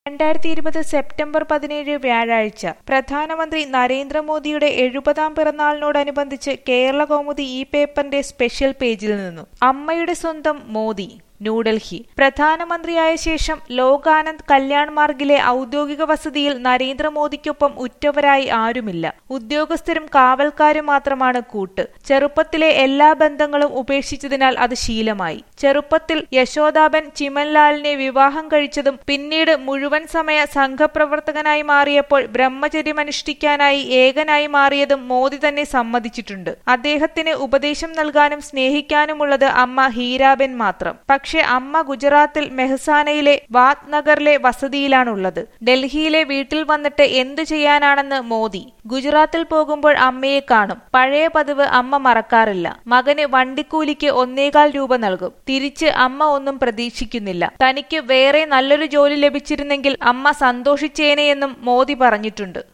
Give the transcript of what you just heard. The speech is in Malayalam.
രണ്ടായിരത്തി ഇരുപത് സെപ്റ്റംബർ പതിനേഴ് വ്യാഴാഴ്ച പ്രധാനമന്ത്രി നരേന്ദ്രമോദിയുടെ എഴുപതാം പിറന്നാളിനോടനുബന്ധിച്ച് കേരള കൗമുദി ഈ പേപ്പറിന്റെ സ്പെഷ്യൽ പേജിൽ നിന്നും അമ്മയുടെ സ്വന്തം മോദി ന്യൂഡൽഹി പ്രധാനമന്ത്രിയായ ശേഷം ലോകാനന്ദ് കല്യാൺ മാർഗിലെ ഔദ്യോഗിക വസതിയിൽ നരേന്ദ്രമോദിക്കൊപ്പം ഉറ്റവരായി ആരുമില്ല ഉദ്യോഗസ്ഥരും കാവൽക്കാരും മാത്രമാണ് കൂട്ട് ചെറുപ്പത്തിലെ എല്ലാ ബന്ധങ്ങളും ഉപേക്ഷിച്ചതിനാൽ അത് ശീലമായി ചെറുപ്പത്തിൽ യശോദാബൻ ചിമൻലാലിനെ വിവാഹം കഴിച്ചതും പിന്നീട് മുഴുവൻ സമയ സംഘപ്രവർത്തകനായി മാറിയപ്പോൾ ബ്രഹ്മചര്യമനുഷ്ഠിക്കാനായി ഏകനായി മാറിയതും മോദി തന്നെ സമ്മതിച്ചിട്ടുണ്ട് അദ്ദേഹത്തിന് ഉപദേശം നൽകാനും സ്നേഹിക്കാനുമുള്ളത് അമ്മ ഹീരാബെൻ മാത്രം പക്ഷേ അമ്മ ഗുജറാത്തിൽ മെഹ്സാനയിലെ വാത് നഗറിലെ വസതിയിലാണുള്ളത് ഡൽഹിയിലെ വീട്ടിൽ വന്നിട്ട് എന്തു ചെയ്യാനാണെന്ന് മോദി ഗുജറാത്തിൽ പോകുമ്പോൾ അമ്മയെ കാണും പഴയ പതിവ് അമ്മ മറക്കാറില്ല മകന് വണ്ടിക്കൂലിക്ക് ഒന്നേകാൽ രൂപ നൽകും തിരിച്ച് അമ്മ ഒന്നും പ്രതീക്ഷിക്കുന്നില്ല തനിക്ക് വേറെ നല്ലൊരു ജോലി ലഭിച്ചിരുന്നെങ്കിൽ അമ്മ സന്തോഷിച്ചേനെയെന്നും മോദി പറഞ്ഞിട്ടുണ്ട്